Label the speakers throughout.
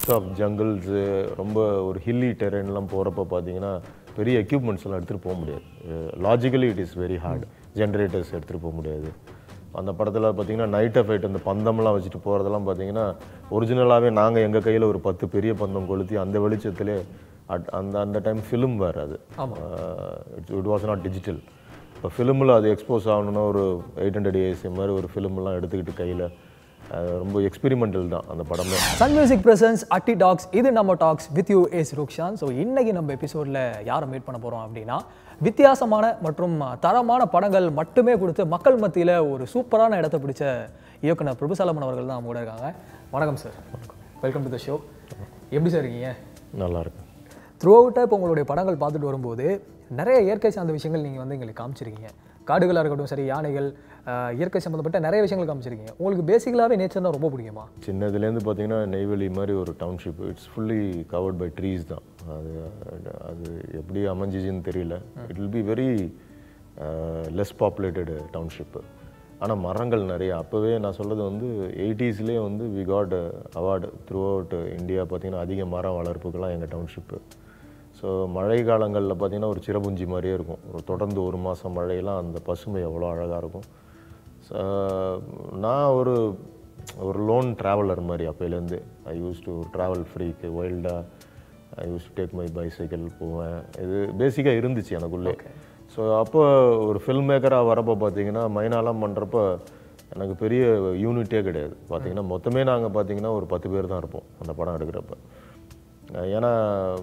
Speaker 1: Myths of ஜங்கிள்ஸு ரொம்ப ஒரு hilly டெரென்லாம் போகிறப்ப பார்த்தீங்கன்னா பெரிய எக்யூப்மெண்ட்ஸ்லாம் எடுத்துகிட்டு போக முடியாது logically it is very hard generators எடுத்துகிட்டு போக முடியாது அந்த படத்தில் பார்த்தீங்கன்னா நைட் ஃபைட் அந்த பந்தம்லாம் வச்சுட்டு போகிறதெல்லாம் பார்த்தீங்கன்னா ஒரிஜினலாகவே நாங்கள் எங்கள் கையில் ஒரு பத்து பெரிய பந்தம் கொளுத்தி அந்த வெளிச்சத்திலே அட் அந்த அந்த டைம் ஃபிலிம் வேறு அது it's it was not digital இப்போ ஃபிலிமில் அது எக்ஸ்போஸ் ஆகணும்னா ஒரு எயிட் ஹண்ட்ரட் ஏஎஸ்சி மாதிரி ஒரு ஃபிலிம்லாம் எடுத்துக்கிட்டு கையில் ரொம்ப எக்ஸ்பெரிமெண்டல் தான் அந்த படமே
Speaker 2: சன் மியூசிக் பிரசன்ஸ் அட்டி டாக்ஸ் இது நம்ம talks with you S Rukshan so இன்னைக்கு நம்ம எபிசோடில் யாரை மீட் பண்ண போகிறோம் அப்படின்னா வித்தியாசமான மற்றும் தரமான படங்கள் மட்டுமே கொடுத்து மக்கள் மத்தியில் ஒரு சூப்பரான இடத்த பிடிச்ச இயக்குனர் பிரபுசலமன் அவர்கள் தான் நம்ம கூட இருக்காங்க வணக்கம் sir welcome to the show எப்படி சார் இருக்கீங்க
Speaker 1: நல்லா இருக்கு
Speaker 2: த்ரூ அவுட்டாக இப்போ உங்களுடைய படங்கள் பார்த்துட்டு வரும்போது நிறைய இயற்கை சார்ந்த விஷயங்கள் நீங்கள் வந்து எங்களுக்கு காமிச்சிருக்கீங்க காடுகளாக இருக்கட்டும் சரி யானைகள் ஆஹ், இயற்கை சம்மந்தப்பட்ட நிறைய விஷயங்கள் காமிச்சிருக்கீங்க உங்களுக்கு பேசிக்கலாகவே நேச்சர் தான் ரொம்ப பிடிக்குமா
Speaker 1: சின்னதுலேருந்து பார்த்தீங்கன்னா நெய்வேலி மாதிரி ஒரு township it's fully covered by trees தான் அது அது எப்படி அமைஞ்சிச்சின்னு தெரியல it will be very less populated township ஆனால் மரங்கள் நிறைய அப்போவே நான் சொல்கிறது வந்து எயிட்டிஸ்லேயே வந்து we got award throughout India பார்த்தீங்கன்னா அதிக மரம் வளர்ப்புக்கெல்லாம் எங்கள் டவுன்ஷிப்பு ஸோ மழை காலங்களில் பார்த்தீங்கன்னா ஒரு சிறபுஞ்சி மாதிரியே இருக்கும் ஒரு தொடர்ந்து ஒரு மாதம் மழையெல்லாம் அந்த பசுமை எவ்வளோ அழகாக இருக்கும் ஸோ நான் ஒரு ஒரு லோன் ட்ராவலர் மாதிரி அப்போலேருந்து ஐ யூஸ் டு ட்ராவல் ஃப்ரீக்கு வைல்டாக I use to take my bicycle போவேன் இது பேசிக்காக இருந்துச்சு எனக்குள்ளே ஸோ அப்போ ஒரு ஃபில்ம் மேக்கராக வரப்போ பார்த்தீங்கன்னா மைனாலாம் பண்ணுறப்ப எனக்கு பெரிய யூனிட்டே கிடையாது பார்த்தீங்கன்னா மொத்தமே நாங்கள் பார்த்தீங்கன்னா ஒரு பத்து பேர் தான் இருப்போம் அந்த படம் எடுக்கிறப்ப அஹ் ஏன்னா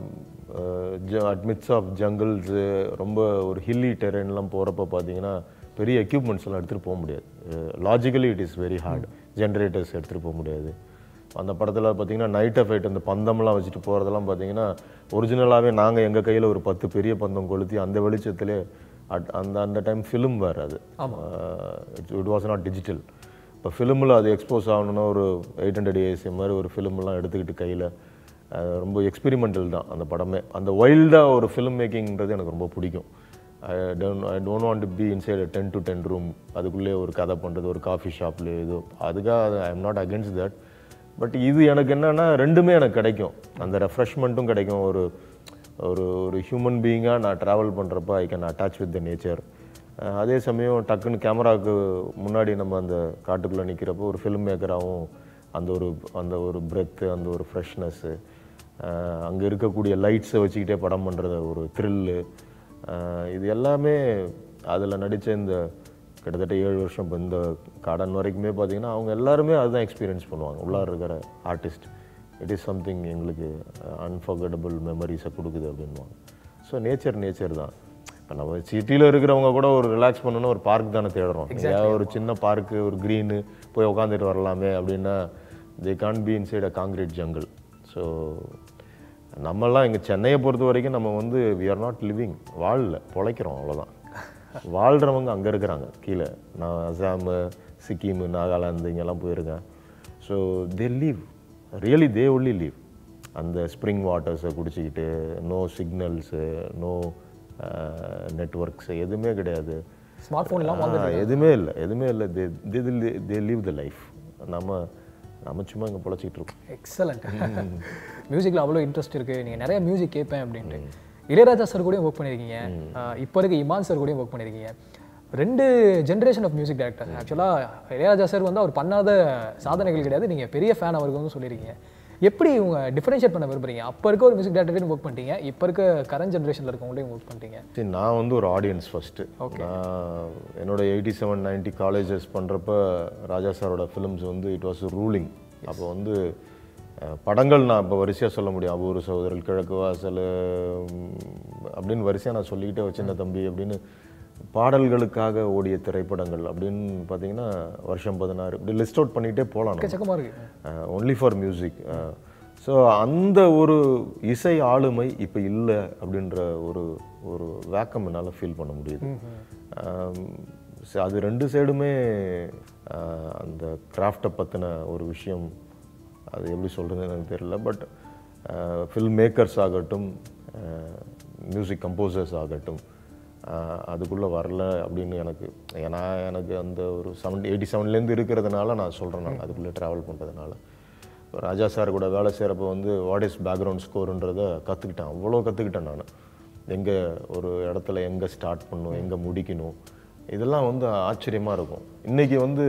Speaker 1: அட்மிட்ஸ் ஆஃப் ஜங்கிள்ஸு ரொம்ப ஒரு ஹில்லி டெரென்லாம் போகிறப்ப பார்த்தீங்கன்னா பெரிய எக்யூப்மெண்ட்ஸ்லாம் எடுத்துகிட்டு போக முடியாது logically it is very hard generators எடுத்துகிட்டு போக முடியாது அந்த படத்தில் பார்த்தீங்கன்னா நைட் ஃபைட் அந்த பந்தம்லாம் வச்சுட்டு போகிறதெல்லாம் பார்த்தீங்கன்னா ஒரிஜினலாகவே நாங்கள் எங்கள் கையில் ஒரு பத்து பெரிய பந்தம் கொளுத்தி அந்த வெளிச்சத்திலே அட் அந்த அந்த டைம் ஃபிலிம் வேறு அது it's it was not digital இப்போ ஃபிலிமில் அது எக்ஸ்போஸ் ஆகணும்னா ஒரு எயிட் ஹண்ட்ரட் ஏஎஸ்சி மாதிரி ஒரு ஃபிலிம்லாம் எடுத்துக்கிட்டு கையில் அது ரொம்ப எக்ஸ்பெரிமெண்டல் தான் அந்த படமே அந்த வைல்டாக ஒரு ஃபிலிம் மேக்கிங்கிறது எனக்கு ரொம்ப பிடிக்கும் I don't I don't want to be inside ten to ten room அதுக்குள்ளே ஒரு கதை பண்ணுறது ஒரு காஃபி ஷாப்ல ஏதோ அதுக்காக I am not against that but இது எனக்கு என்னன்னா ரெண்டுமே எனக்கு கிடைக்கும் அந்த ரெஃப்ரெஷ்மெண்ட்டும் கிடைக்கும் ஒரு ஒரு ஒரு ஹியூமன் பீயிங்காக நான் ட்ராவல் பண்ணுறப்ப I can attach with the nature அதே சமயம் டக்குன்னு கேமராவுக்கு முன்னாடி நம்ம அந்த காட்டுக்குள்ளே நிற்கிறப்போ ஒரு ஃபிலிம் மேக்கராகவும் அந்த ஒரு அந்த ஒரு பிரெத்து அந்த ஒரு ஃப்ரெஷ்னஸ்ஸு அங்கே இருக்கக்கூடிய லைட்ஸை வச்சுக்கிட்டே படம் பண்ணுறது ஒரு த்ரில்லு இது எல்லாமே அதில் நடித்த இந்த கிட்டத்தட்ட ஏழு வருஷம் இப்போ இந்த காடன் வரைக்குமே பார்த்தீங்கன்னா அவங்க எல்லாருமே அதுதான் எக்ஸ்பீரியன்ஸ் பண்ணுவாங்க உள்ளார இருக்கிற ஆர்டிஸ்ட் இட் இஸ் சம்திங் எங்களுக்கு அன்ஃபர்கட்டபிள் மெமரிஸை கொடுக்குது அப்படின்வாங்க ஸோ நேச்சர் நேச்சர் தான் இப்போ நம்ம சிட்டியில் இருக்கிறவங்க கூட ஒரு ரிலாக்ஸ் பண்ணணும்னா ஒரு பார்க் தானே தேடுறோம் ஏதாவது ஒரு சின்ன பார்க்கு ஒரு க்ரீனு போய் உட்காந்துட்டு வரலாமே அப்படின்னா they can be inside a concrete jungle so நம்மெல்லாம் இங்கே சென்னையை பொறுத்த வரைக்கும் நம்ம வந்து வி ஆர் நாட் லிவிங் வாழல பொழைக்கிறோம் அவ்வளோதான் வாழ்கிறவங்க அங்கே இருக்கிறாங்க கீழே நான் அசாமு சிக்கிம் நாகாலாந்து இங்கெல்லாம் போயிருக்கேன் so they live really they only live அந்த ஸ்ப்ரிங் வாட்டர்ஸை குடிச்சிக்கிட்டு நோ சிக்னல்ஸு நோ நெட்ஒர்க்ஸு எதுவுமே கிடையாது
Speaker 2: ஸ்மார்ட் ஃபோன் எல்லாம்
Speaker 1: ஆ, எதுவுமே இல்லை எதுவுமே இல்லை தே தே லீவ் த லைஃப் நம்ம நம்ம சும்மா இங்கே பொழைச்சிக்கிட்டு இருக்கோம்
Speaker 2: எக்ஸலண்ட் மியூசிக்கில் அவ்வளோ இன்ட்ரெஸ்ட் இருக்குது நீங்கள் நிறைய மியூசிக் கேட்பேன் அப்படின்ட்டு இளையராஜா சார் கூடயும் ஒர்க் பண்ணியிருக்கீங்க ஆஹ் இப்போ இருக்க இமான் சார் கூடயும் ஒர்க் பண்ணியிருக்கீங்க ரெண்டு ஜென்ரேஷன் ஆஃப் மியூசிக் டைரக்டர் ஆக்சுவலாக இளையராஜா சார் வந்து அவர் பண்ணாத சாதனைகள் கிடையாது நீங்கள் பெரிய ஃபேன் அவருக்கு வந்து சொல்லியிருக்கீங்க எப்படி இவங்க டிஃபரன்ஷியேட் பண்ண விரும்புறீங்க அப்போ இருக்க ஒரு மியூசிக் டேரக்டரையும் ஒர்க் பண்ணிட்டீங்க இப்போ இருக்க கரண்ட் ஜென்ரேஷனில் இருக்கவங்களையும் ஒர்க் பண்ணிட்டீங்க
Speaker 1: சரி நான் வந்து ஒரு ஆடியன்ஸ் ஃபஸ்ட்டு நான் என்னோட எயிட்டி செவன் நைன்ட்டி காலேஜஸ் பண்ணுறப்ப ராஜா சாரோட ஃபிலிம்ஸ் வந்து இட் வாஸ் ரூலிங் அப்போ வந்து அஹ், படங்கள் நான் இப்போ வரிசையாக சொல்ல முடியும் அபூர்வ சகோதரர் கிழக்கு வாசல் உம், அப்படின்னு வரிசையாக நான் சொல்லிக்கிட்டே வச்சிருந்த தம்பி அப்படின்னு பாடல்களுக்காக ஓடிய திரைப்படங்கள் அப்படின்னு பார்த்தீங்கன்னா வருஷம் பதினாறு இப்படி லிஸ்ட் அவுட் பண்ணிகிட்டே போகலாம் நம்ம.
Speaker 2: எக்கச்சக்கமாக இருக்குது
Speaker 1: ஒன்லி ஃபார் மியூசிக் ஸோ அந்த ஒரு இசை ஆளுமை இப்போ இல்லை அப்படின்ற ஒரு ஒரு வேக்கம் என்னால் ஃபீல் பண்ண முடியுது ஆம், so அது ரெண்டு சைடுமே ஆஹ், அந்த கிராஃப்டை பற்றின ஒரு விஷயம் அது எப்படி சொல்கிறதுன்னு எனக்கு தெரியல பட் ஃபில்ம் மேக்கர்ஸ் ஆகட்டும் மியூசிக் கம்போசர்ஸ் ஆகட்டும் அதுக்குள்ளே வரல அப்படின்னு எனக்கு ஏன்னா எனக்கு அந்த ஒரு செவன்டி எயிட்டி செவன்லேருந்து இருக்கிறதுனால நான் சொல்கிறேன் நான் அதுக்குள்ளே ட்ராவல் பண்ணுறதுனால ராஜா சார் கூட வேலை செய்கிறப்ப வந்து வாட் இஸ் பேக்ரவுண்ட் ஸ்கோருன்றதை கற்றுக்கிட்டேன் அவ்வளோ கற்றுக்கிட்டேன் நான் எங்கே ஒரு இடத்துல எங்கே ஸ்டார்ட் பண்ணணும் எங்கே முடிக்கணும் இதெல்லாம் வந்து ஆச்சரியமாக இருக்கும் இன்றைக்கி வந்து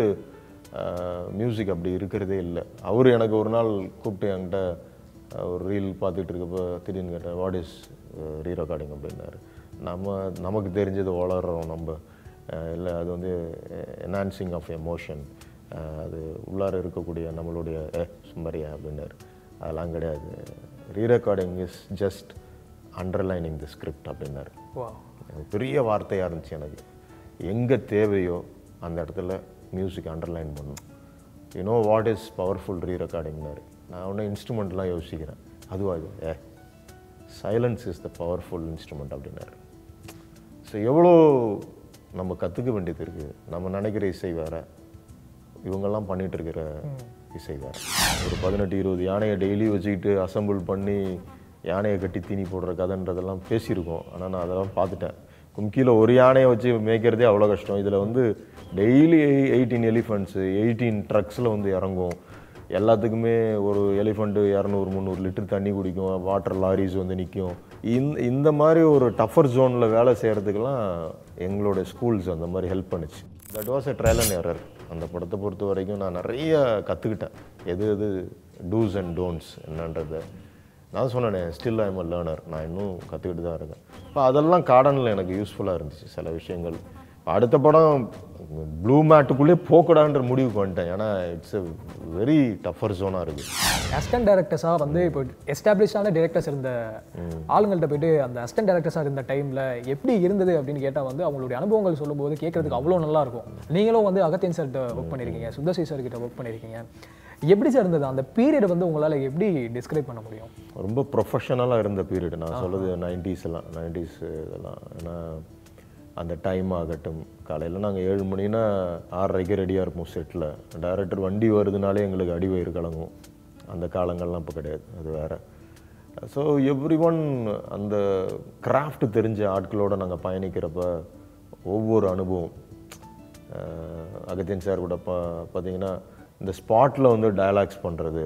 Speaker 1: மியூசிக் அப்படி இருக்கிறதே இல்லை அவர் எனக்கு ஒரு நாள் கூப்பிட்டு என்கிட்ட அஹ், ஒரு ரீல் பார்த்துட்டு இருக்கப்போ திடீர்னு கேட்டேன் வாட் இஸ் ரீ ரெக்கார்டிங் அப்படின்னாரு நம்ம நமக்கு தெரிஞ்சது வளர்கிறோம் நம்ம இல்லை அது வந்து என்ஹான்சிங் ஆஃப் எமோஷன் அது உள்ளார இருக்கக்கூடிய நம்மளுடைய ஏ சும்பரியா அப்படின்னாரு அதெல்லாம் கிடையாது re recording is just underlining the script அப்படின்னாரு
Speaker 2: வா
Speaker 1: அது பெரிய வார்த்தையாக இருந்துச்சு எனக்கு எங்கே தேவையோ அந்த இடத்துல மியூசிக் அண்டர்லைன் பண்ணணும் you know what is powerful re ரெக்கார்டிங்னாரு நான் ஒன்றும் இன்ஸ்ட்ருமெண்ட்லாம் யோசிக்கிறேன் அதுவா இது a silence is the powerful instrument அப்படின்னாரு ஸோ எவ்வளோ நம்ம கற்றுக்க வேண்டியது இருக்குது நம்ம நினைக்கிற இசை வேற இவங்கெல்லாம் பண்ணிட்டு இருக்கிற இசை வேற ஒரு பதினெட்டு இருபது யானையை டெய்லி வச்சுக்கிட்டு அசெம்பிள் பண்ணி யானையை கட்டி தீனி போடுற கதைன்றதெல்லாம் பேசியிருக்கோம் ஆனால் நான் அதெல்லாம் பார்த்துட்டேன் கும்கியில் ஒரு யானையை வச்சு மேய்க்கிறதே அவ்வளோ கஷ்டம் இதில் வந்து டெய்லி எயிட்டீன் எலிஃபண்ட்ஸு எயிட்டீன் ட்ரக்ஸில் வந்து இறங்கும் எல்லாத்துக்குமே ஒரு எலிஃபண்ட்டு இரநூறு முந்நூறு லிட்டர் தண்ணி குடிக்கும் வாட்டர் லாரிஸ் வந்து நிற்கும் இந்த இந்த மாதிரி ஒரு டஃபர் ஜோனில் வேலை செய்கிறதுக்கெல்லாம் எங்களோட ஸ்கூல்ஸ் அந்த மாதிரி ஹெல்ப் பண்ணுச்சு that was a trial and error அந்த படத்தை பொறுத்த வரைக்கும் நான் நிறைய கற்றுக்கிட்டேன் எது எது டூஸ் அண்ட் டோன்ட்ஸ் என்னன்றதை நான் சொன்னேனே ஸ்டில் ஐம் அ லேர்னர் நான் இன்னும் கற்றுக்கிட்டு தான் இருக்கேன் இப்போ அதெல்லாம் கார்டனில் எனக்கு யூஸ்ஃபுல்லாக இருந்துச்சு சில விஷயங்கள் இப்ப அடுத்த படம் ப்ளூ மேட்டுக்குள்ளே போகக்கூடாதுன்ற முடிவுக்கு வந்துட்டேன் ஏன்னா இட்ஸ் எ வெரி டஃபர் ஜோனாக இருக்குது
Speaker 2: அசிஸ்டன்ட் டேரக்டர்ஸாக வந்து இப்போ எஸ்டாப்ளிஷ்டான டேரக்டர்ஸ் இருந்த ஆளுங்கள்ட்ட போயிட்டு அந்த அசிஸ்டன்ட் டேரக்டர்ஸாக இருந்த டைமில் எப்படி இருந்தது அப்படின்னு கேட்டால் வந்து அவங்களுடைய அனுபவங்கள் சொல்லும்போது கேட்கறதுக்கு அவ்வளோ நல்லா இருக்கும் நீங்களும் வந்து அகத்தியன் சார்கிட்ட ஒர்க் பண்ணியிருக்கீங்க சுந்தர்சி சார் கிட்ட ஒர்க் பண்ணியிருக்கீங்க எப்படி சார் இருந்தது அந்த பீரியட் வந்து உங்களால் எப்படி டிஸ்கிரைப் பண்ண முடியும்
Speaker 1: ரொம்ப ப்ரொஃபஷனலாக இருந்த பீரியட் நான் சொல்கிறது நைன்டிஸ் எல்லாம் நைன்டிஸ் இதெல்லாம் ஏன்னா அந்த டைம் ஆகட்டும் காலையில் நாங்கள் ஏழு மணினா ஆறரைக்கு ரெடியாக இருப்போம் செட்டில் டைரக்டர் வண்டி வருதுனாலே எங்களுக்கு அடிவயிறு கலங்கும் அந்த காலங்கள்லாம் இப்போ கிடையாது அது வேறு ஸோ எவ்ரி ஒன் அந்த கிராஃப்ட் தெரிஞ்ச ஆட்களோட நாங்கள் பயணிக்கிறப்ப ஒவ்வொரு அனுபவம் அஹ் அகத்தியன் சார் கூட பா பார்த்தீங்கன்னா இந்த ஸ்பாட்டில் வந்து டயலாக்ஸ் பண்ணுறது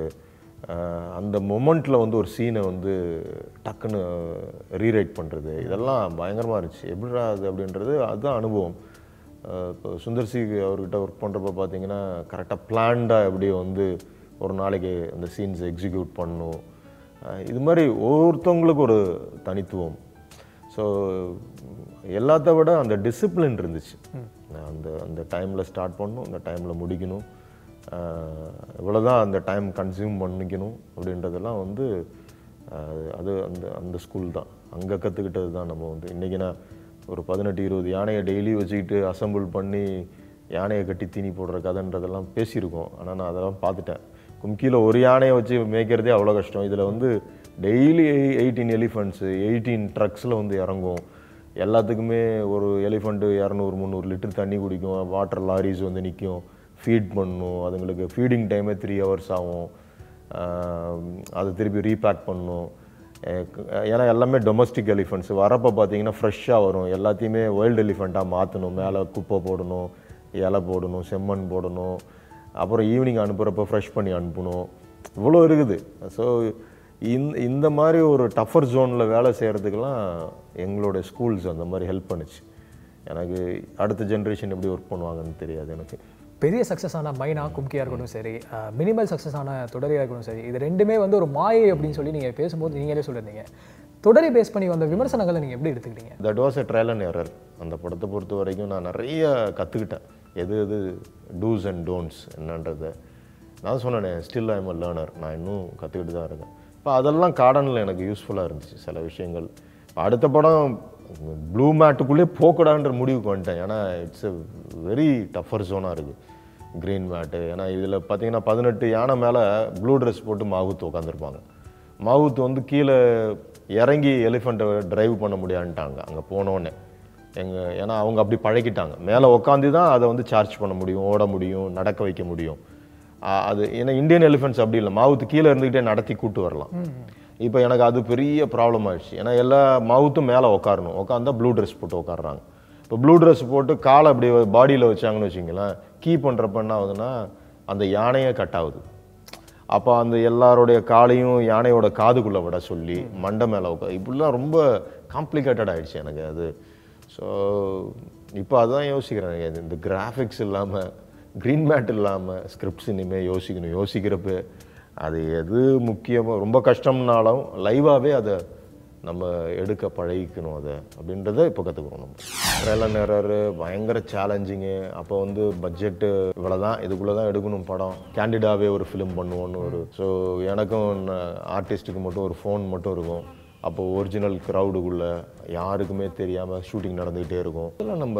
Speaker 1: அந்த மொமெண்ட்டில் வந்து ஒரு சீனை வந்து டக்குன்னு ரீரைட் பண்ணுறது இதெல்லாம் பயங்கரமாக இருந்துச்சு எப்படிடா அது அப்படின்றது அதுதான் அனுபவம் அஹ் இப்போ சுந்தர் சி அவர்கிட்ட ஒர்க் பண்ணுறப்ப பார்த்தீங்கன்னா கரெக்டாக பிளான்டாக எப்படி வந்து ஒரு நாளைக்கு அந்த சீன்ஸை எக்ஸிக்யூட் பண்ணணும் அஹ் இது மாதிரி ஒவ்வொருத்தவங்களுக்கு ஒரு தனித்துவம் ஸோ எல்லாத்த விட அந்த டிசிப்ளின் இருந்துச்சு அந்த அந்த டைமில் ஸ்டார்ட் பண்ணணும் அந்த டைமில் முடிக்கணும் இவ்வளோதான் அந்த டைம் கன்சியூம் பண்ணிக்கணும் அப்படின்றதெல்லாம் வந்து அஹ், அது அந்த அந்த ஸ்கூல் தான் அங்கே கற்றுக்கிட்டது தான் நம்ம வந்து இன்றைக்கி நான் ஒரு பதினெட்டு இருபது யானையை டெய்லி வச்சுக்கிட்டு அசெம்பிள் பண்ணி யானையை கட்டி தீனி போடுற கதைன்றதெல்லாம் பேசியிருக்கோம் ஆனால் நான் அதெல்லாம் பார்த்துட்டேன் கும்கியில் ஒரு யானையை வச்சு மேய்க்கிறதே அவ்வளோ கஷ்டம் இதில் வந்து டெய்லி எயிட்டீன் எலிஃபண்ட்ஸு எயிட்டீன் ட்ரக்ஸில் வந்து இறங்கும் எல்லாத்துக்குமே ஒரு எலிஃபண்ட்டு இரநூறு முந்நூறு லிட்டர் தண்ணி குடிக்கும் வாட்டர் லாரிஸ் வந்து நிற்கும் ஃபீட் பண்ணணும் அதுங்களுக்கு ஃபீடிங் டைமே த்ரீ ஹவர்ஸ் ஆகும் ஆஹ் அதை திருப்பி ரீபேக் பண்ணணும் அஹ் க- ஏன்னா எல்லாமே டொமஸ்டிக் எலிஃபண்ட்ஸ் வரப்போ பார்த்தீங்கன்னா ஃப்ரெஷ்ஷாக வரும் எல்லாத்தையுமே வைல்டு எலிஃபண்ட்டாக மாற்றணும் மேலே குப்பை போடணும் இலை போடணும் செம்மண் போடணும் அப்புறம் ஈவினிங் அனுப்புகிறப்ப ஃப்ரெஷ் பண்ணி அனுப்பணும் இவ்வளோ இருக்குது ஸோ இந்த இந்த மாதிரி ஒரு டஃபர் ஜோனில் வேலை செய்கிறதுக்கெல்லாம் எங்களோட ஸ்கூல்ஸ் அந்த மாதிரி ஹெல்ப் பண்ணுச்சு எனக்கு அடுத்த ஜென்ரேஷன் எப்படி ஒர்க் பண்ணுவாங்கன்னு தெரியாது எனக்கு
Speaker 2: பெரிய சக்ஸஸ் ஆன மைனா கும்கியாக இருக்கட்டும் சரி மினிமல் சக்ஸஸ் ஆன தொடரியாக இருக்கட்டும் சரி இது ரெண்டுமே வந்து ஒரு மாயை அப்படின்னு சொல்லி நீங்கள் பேசும்போது நீங்களே சொல்லியிருந்தீங்க தொடரை பேஸ் பண்ணி வந்த விமர்சனங்களை நீங்கள் எப்படி எடுத்துக்கிட்டீங்க
Speaker 1: that was a trial and error அந்த படத்தை பொறுத்த வரைக்கும் நான் நிறைய கற்றுக்கிட்டேன் எது எது டூஸ் அண்ட் டோன்ட்ஸ் என்னன்றதை நான் சொன்னேனே ஸ்டில் ஐம் அ லேர்னர் நான் இன்னும் கற்றுக்கிட்டு தான் இருக்கேன் இப்போ அதெல்லாம் கார்டனில் எனக்கு யூஸ்ஃபுல்லாக இருந்துச்சு சில விஷயங்கள் இப்ப அடுத்த படம் ப்ளூ மேட்டுக்குள்ளே போகக்கூடாதுன்ற முடிவுக்கு வந்துட்டேன் ஏன்னா இட்ஸ் எ வெரி டஃபர் ஜோனாக இருக்குது க்ரீன் மேட்டு ஏன்னா இதில் பார்த்தீங்கன்னா பதினெட்டு யானை மேலே ப்ளூ ட்ரெஸ் போட்டு மாவுத்து உட்காந்துருப்பாங்க மாவுத்து வந்து கீழே இறங்கி எலிஃபண்ட்டை டிரைவ் பண்ண முடியான்ட்டாங்க அங்கே போனோடனே எங்கள் ஏன்னா அவங்க அப்படி பழகிட்டாங்க மேலே உட்காந்து தான் அதை வந்து சார்ஜ் பண்ண முடியும் ஓட முடியும் நடக்க வைக்க முடியும் ஆ, அது ஏன்னா இந்தியன் எலிஃபென்ட்ஸ் அப்படி இல்லை மாவுத்து கீழே இருந்துக்கிட்டே நடத்தி கூட்டு வரலாம் இப்போ எனக்கு அது பெரிய ப்ராப்ளம் ஆயிடுச்சு ஏன்னா எல்லா மவுத்தும் மேலே உட்காரணும் உட்காந்தா ப்ளூ ட்ரெஸ் போட்டு உட்காடுறாங்க இப்போ ப்ளூ ட்ரெஸ் போட்டு காலை அப்படி பாடியில் வச்சாங்கன்னு வச்சிங்களேன் கீ பண்ணுறப்ப என்ன ஆகுதுன்னா அந்த யானையே கட் ஆகுது அப்போ அந்த எல்லாருடைய காலையும் யானையோட காதுக்குள்ளே விட சொல்லி மண்டை மேலே உட்கா இப்படிலாம் ரொம்ப காம்ப்ளிகேட்டட் ஆயிடுச்சு எனக்கு அது ஸோ இப்போ அதான் யோசிக்கிறேன் இது- இந்த கிராஃபிக்ஸ் இல்லாமல் க்ரீன் மேட் இல்லாமல் ஸ்கிரிப்ட்ஸ் இனிமேல் யோசிக்கணும் யோசிக்கிறப்ப அது எது முக்கியமாக ரொம்ப கஷ்டம்னாலும் லைவாகவே அதை நம்ம எடுக்க பழகிக்கணும் அதை அப்படின்றத இப்போ கற்றுக்குறோம் நம்ம ட்ரெயிலர் நேரரு பயங்கர சேலஞ்சிங்கு அப்போ வந்து பட்ஜெட்டு இவ்வளோ தான் இதுக்குள்ளே தான் எடுக்கணும் படம் கேண்டிடாவே ஒரு ஃபிலிம் பண்ணுவோன்னு ஒரு ஸோ எனக்கும் ஆர்டிஸ்ட்டுக்கு மட்டும் ஒரு ஃபோன் மட்டும் இருக்கும் அப்போ ஒரிஜினல் க்ரௌடுக்குள்ளே யாருக்குமே தெரியாமல் ஷூட்டிங் நடந்துக்கிட்டே இருக்கும் இதெல்லாம் நம்ம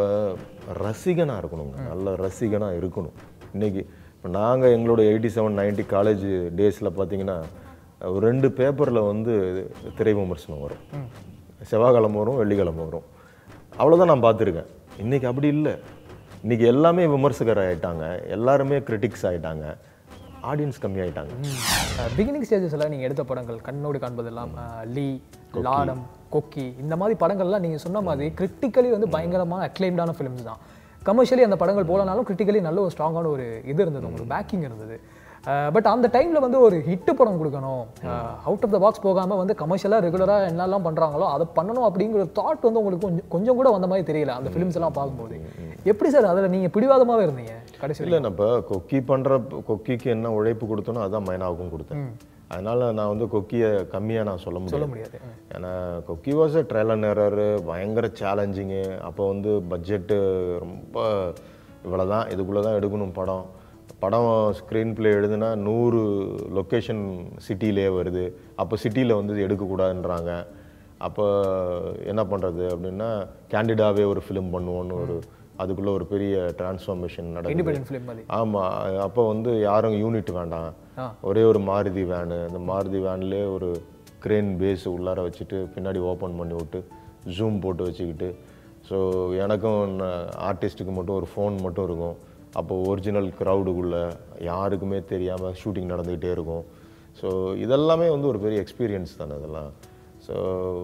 Speaker 1: ரசிகனாக இருக்கணுங்க நல்ல ரசிகனாக இருக்கணும் இன்னைக்கு இப்போ நாங்கள் எங்களோட எயிட்டி செவன் நைன்ட்டி காலேஜ் டேஸில் பார்த்தீங்கன்னா ஒரு ரெண்டு பேப்பரில் வந்து திரை விமர்சனம் வரும் செவ்வாய்க்கிழமை வரும் வெள்ளிக்கிழமை வரும் அவ்வளோதான் நான் பார்த்துருக்கேன் இன்னைக்கு அப்படி இல்லை இன்னைக்கு எல்லாமே விமர்சகர் ஆயிட்டாங்க எல்லாருமே கிரிட்டிக்ஸ் ஆயிட்டாங்க ஆடியன்ஸ் கம்மியாயிட்டாங்க
Speaker 2: பிகினிங் ஸ்டேஜஸ்ல நீங்க எடுத்த படங்கள் கண்ணோடு காண்பதெல்லாம் அஹ், லீ லாடம் கொக்கி இந்த மாதிரி படங்கள்லாம் நீங்க சொன்ன மாதிரி கிரிட்டிக்கலி வந்து பயங்கரமான அக்ளைம்டான ஃபிலிம்ஸ் தான் கமர்ஷியலி அந்த படங்கள் போலனாலும் கிரிட்டிக்கலி நல்ல ஒரு ஸ்ட்ராங்கான ஒரு இது இருந்தது உங்களுக்கு பேக்கிங் இருந்தது பட் அந்த டைம்ல வந்து ஒரு ஹிட் படம் கொடுக்கணும் அவுட் ஆஃப் த பாக்ஸ் போகாம வந்து கமர்ஷியலா ரெகுலரா என்னெல்லாம் பண்றாங்களோ அதை பண்ணணும் அப்படிங்கிற தாட் வந்து உங்களுக்கு கொஞ்சம் கொஞ்சம் கூட வந்த மாதிரி தெரியல அந்த ஃபிலிம்ஸ் எல்லாம் பார்க்கும்போது எப்படி சார் அதுல நீங்க பிடிவாதமாவே இருந்தீங்க கடைசி
Speaker 1: இல்லை நம்ம கொக்கி பண்ணுற கொக்கிக்கு என்ன உழைப்பு கொடுத்தனோ அதான் மைனாவுக்கும் கொடுத்தேன் அதனால நான் வந்து கொக்கியை கம்மியாக நான் சொல்ல
Speaker 2: சொல்ல
Speaker 1: முடியும்
Speaker 2: முடியாது
Speaker 1: ஏன்னா கொக்கி வாஸ் ட்ரைலர் நேரரு பயங்கர சேலஞ்சிங்கு அப்போ வந்து பட்ஜெட்டு ரொம்ப இவ்வளோ தான் இதுக்குள்ளே தான் எடுக்கணும் படம் படம் ஸ்க்ரீன் ப்ளே எழுதுனா நூறு லொக்கேஷன் சிட்டிலே வருது அப்போ சிட்டியில் வந்து எடுக்கக்கூடாதுன்றாங்க அப்போ என்ன பண்ணுறது அப்படின்னா கேண்டிடாவே ஒரு ஃபிலிம் பண்ணுவோன்னு ஒரு அதுக்குள்ளே ஒரு பெரிய டிரான்ஸ்ஃபார்மேஷன் நடக்குது
Speaker 2: இண்டிபெண்டன்ட் ஃபிலிம் மாதிரி
Speaker 1: ஆமாம் அப்போ வந்து யாரும் யூனிட் வேண்டாம்
Speaker 2: ஆ.
Speaker 1: ஒரே ஒரு மாருதி வேனு அந்த மாருதி வேன்லேயே ஒரு கிரேன் பேஸ் உள்ளார வச்சுட்டு பின்னாடி ஓப்பன் பண்ணி விட்டு ஜூம் போட்டு வச்சுக்கிட்டு ஸோ எனக்கும் ஆர்டிஸ்ட்டுக்கு மட்டும் ஒரு ஃபோன் மட்டும் இருக்கும் அப்போ ஒரிஜினல் க்ரௌடுக்குள்ளே யாருக்குமே தெரியாமல் ஷூட்டிங் நடந்துக்கிட்டே இருக்கும் ஸோ இதெல்லாமே வந்து ஒரு பெரிய எக்ஸ்பீரியன்ஸ் தானே இதெல்லாம் ஸோ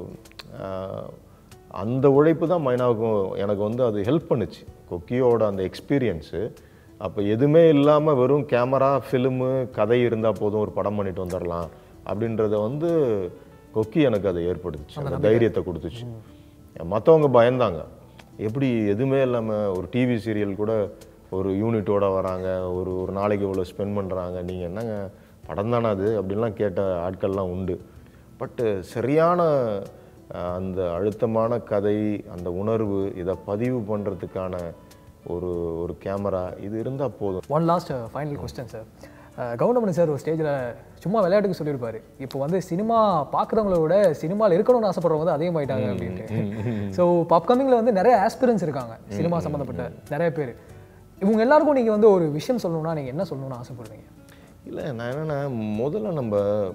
Speaker 1: அந்த உழைப்பு தான் மைனாவுக்கும் எனக்கு வந்து அது ஹெல்ப் பண்ணுச்சு கொக்கியோட அந்த எக்ஸ்பீரியன்ஸு அப்போ எதுவுமே இல்லாமல் வெறும் கேமரா ஃபிலிமு கதை இருந்தால் போதும் ஒரு படம் பண்ணிட்டு வந்துடலாம் அப்படின்றத வந்து கொக்கி எனக்கு அதை ஏற்படுத்துச்சு அந்த தைரியத்தை கொடுத்துச்சு மற்றவங்க பயந்தாங்க எப்படி எதுவுமே இல்லாமல் ஒரு டிவி சீரியல் கூட ஒரு யூனிட்டோட வராங்க ஒரு ஒரு நாளைக்கு இவ்வளோ ஸ்பெண்ட் பண்ணுறாங்க நீங்கள் என்னங்க படம் தானே அது அப்படின்லாம் கேட்ட ஆட்கள்லாம் உண்டு பட்டு சரியான அஹ், அந்த அழுத்தமான கதை அந்த உணர்வு இதை பதிவு பண்ணுறதுக்கான ஒரு ஒரு கேமரா இது இருந்தால் போதும்
Speaker 2: one last final question sir Goundamani sir ஒரு ஸ்டேஜில் சும்மா விளையாட்டுக்கு சொல்லியிருப்பாரு இப்போ வந்து சினிமா பார்க்குறவங்கள விட சினிமாவில் இருக்கணும்னு ஆசைப்படுறவங்க வந்து அதிகமாயிட்டாங்க அப்படின்ட்டு ஸோ அப்கமிங்கில் வந்து நிறைய ஆஸ்பிரன்ஸ் இருக்காங்க சினிமா சம்மந்தப்பட்ட நிறைய பேர் இவங்க எல்லாருக்கும் நீங்கள் வந்து ஒரு விஷயம் சொல்லணும்னா நீங்கள் என்ன சொல்லணும்னு ஆசைப்படுறீங்க
Speaker 1: இல்லை நான் என்னென்னா முதல்ல நம்ம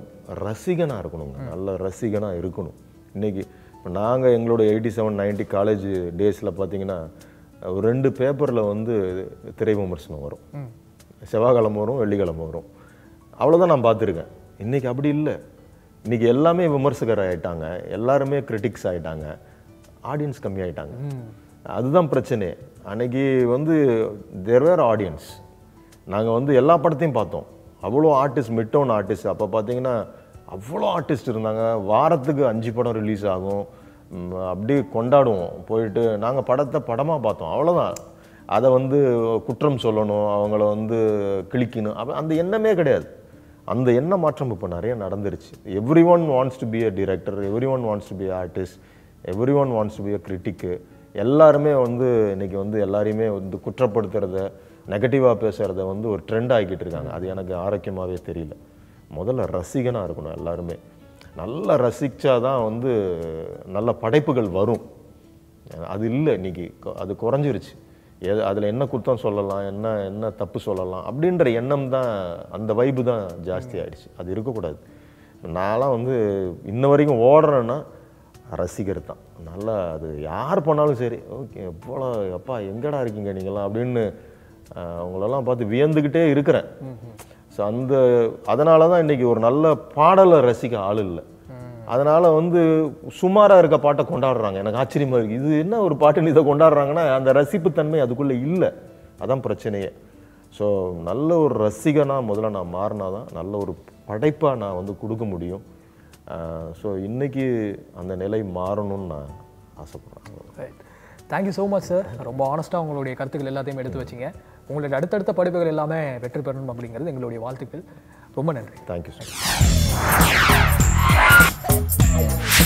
Speaker 1: ரசிகனாக இருக்கணுங்க நல்ல ரசிகனாக இருக்கணும் இன்னைக்கு இப்போ நாங்கள் எங்களோட எயிட்டி செவன் நைன்ட்டி காலேஜ் டேஸில் பார்த்தீங்கன்னா ஒரு ரெண்டு பேப்பரில் வந்து திரை விமர்சனம் வரும் செவ்வாய்க்கிழமை வரும் வெள்ளிக்கிழமை வரும் அவ்வளோதான் நான் பார்த்துருக்கேன் இன்னைக்கு அப்படி இல்லை இன்னைக்கு எல்லாமே விமர்சகர் ஆயிட்டாங்க எல்லாருமே கிரிட்டிக்ஸ் ஆயிட்டாங்க ஆடியன்ஸ் கம்மியாயிட்டாங்க அதுதான் பிரச்சனை அன்னைக்கு வந்து தேர் வேர் ஆடியன்ஸ் நாங்கள் வந்து எல்லா படத்தையும் பார்த்தோம் அவ்வளோ ஆர்டிஸ்ட் மிட்டோன் ஆர்டிஸ்ட் அப்போ பார்த்தீங்கன்னா அவ்வளோ ஆர்டிஸ்ட் இருந்தாங்க வாரத்துக்கு அஞ்சு படம் ரிலீஸ் ஆகும் ம், அப்படியே கொண்டாடுவோம் போயிட்டு நாங்கள் படத்தை படமாக பார்த்தோம் அவ்வளோதான் அதை வந்து குற்றம் சொல்லணும் அவங்கள வந்து கிழிக்கணும் அப்ப அந்த எண்ணமே கிடையாது அந்த எண்ண மாற்றம் இப்போ நிறைய நடந்துருச்சு every one wants to be a director every one wants to be artist every one wants to be a critic எல்லாருமே வந்து இன்னைக்கு வந்து எல்லாரையுமே வந்து குற்றப்படுத்துறத நெகட்டிவாக பேசுகிறத வந்து ஒரு ட்ரெண்ட் ஆகிக்கிட்டு இருக்காங்க அது எனக்கு ஆரோக்கியமாகவே தெரியல முதல்ல ரசிகனாக இருக்கணும் எல்லாருமே நல்லா ரசிச்சாதான் வந்து நல்ல படைப்புகள் வரும் அது இல்லை இன்னைக்கு கொ- அது குறைஞ்சிருச்சு எது அதில் என்ன குத்தம் சொல்லலாம் என்ன என்ன தப்பு சொல்லலாம் அப்படின்ற எண்ணம் தான் அந்த வைப்பு தான் ஜாஸ்தி ஆயிடுச்சு அது இருக்கக்கூடாது நான்லாம் வந்து இன்ன வரைக்கும் ஓடுறேன்னா ரசிகர் தான் நல்லா அது யார் பண்ணாலும் சரி ஓகே எவ்வளோ அப்பா எங்கடா இருக்கீங்க நீங்களாம் அப்படின்னு ஆஹ், அவங்களெல்லாம் பார்த்து வியந்துக்கிட்டே இருக்கிறேன் ஸோ அந்த அதனால தான் இன்னைக்கு ஒரு நல்ல பாடலை ரசிக்க ஆள் இல்லை அதனால வந்து சுமாரா இருக்க பாட்டை கொண்டாடுறாங்க எனக்கு ஆச்சரியமா இருக்கு இது என்ன ஒரு பாட்டுன்னு இதை கொண்டாடுறாங்கன்னா அந்த ரசிப்புத்தன்மை அதுக்குள்ள இல்லை அதான் பிரச்சனையே ஸோ நல்ல ஒரு ரசிகனாக முதல்ல நான் மாறினா தான் நல்ல ஒரு படைப்பாக நான் வந்து கொடுக்க முடியும் ஸோ இன்னைக்கு அந்த நிலை மாறணும்னு நான் ஆசைப்பட்றேன்
Speaker 2: தேங்க்யூ ஸோ மச் சார் ரொம்ப ஆனஸ்ட்டாக உங்களுடைய கருத்துக்கள் எல்லாத்தையும் எடுத்து வச்சிங்க உங்களுடைய அடுத்தடுத்த படிப்புகள் எல்லாமே வெற்றி பெறணும் அப்படிங்கிறது எங்களுடைய வாழ்த்துக்கள் ரொம்ப நன்றி
Speaker 1: தேங்க்யூ ஸோ மச்